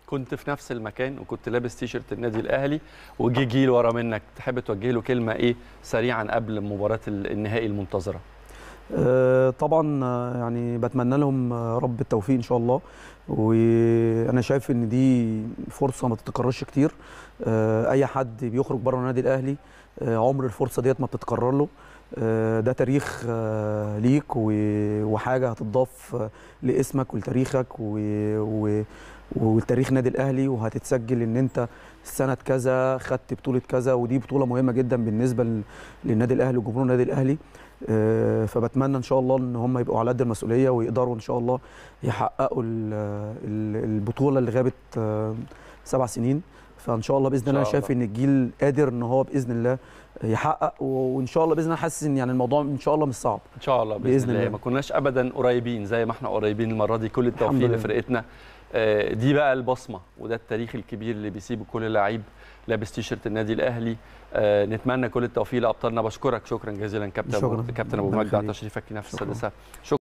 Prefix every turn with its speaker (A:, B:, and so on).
A: كنت في نفس المكان وكنت لابس تيشرت النادي الاهلي وجي جيل ورا منك تحب توجه له كلمه ايه سريعا قبل مباراه النهائي المنتظره
B: آه، طبعا آه، يعني بتمنى لهم آه، رب التوفيق ان شاء الله وانا شايف ان دي فرصه ما تتكررش كتير آه، اي حد بيخرج بره النادي الاهلي آه، عمر الفرصه ديت ما بتتكرر له آه، ده تاريخ آه، ليك و- وحاجه هتضاف آه، لاسمك ولتاريخك و- و- ولتاريخ نادي الاهلي وهتتسجل ان انت سنه كذا خدت بطوله كذا ودي بطوله مهمه جدا بالنسبه لل- للنادي الاهلي وجمهور النادي الاهلي آه، فبتمنى ان شاء الله ان هم يبقوا على قد المسؤوليه ويقدروا ان شاء الله يحققوا ال- ال- البطوله اللي غابت آه، سبع سنين فان شاء الله باذن
A: إن
B: الله
A: شاء
B: انا شايف
A: الله.
B: ان الجيل قادر ان هو باذن الله يحقق وان شاء الله باذن الله حاسس ان يعني الموضوع ان شاء الله مش صعب
A: ان شاء الله باذن,
B: بإذن
A: الله.
B: الله.
A: ما كناش ابدا قريبين زي ما احنا قريبين المره دي كل
B: الحمد
A: التوفيق
B: لله.
A: لفرقتنا آه، دي بقى البصمه وده التاريخ الكبير اللي بيسيبه كل لعيب لابس تيشرت النادي الاهلي آه، نتمنى كل التوفيق لابطالنا بشكرك شكرا جزيلا كابتن
B: شكراً.
A: كابتن ابو
B: ربنا
A: مجدي على
B: يخليك.
A: تشريفك في نفس
B: شكراً.
A: السادسه شكرا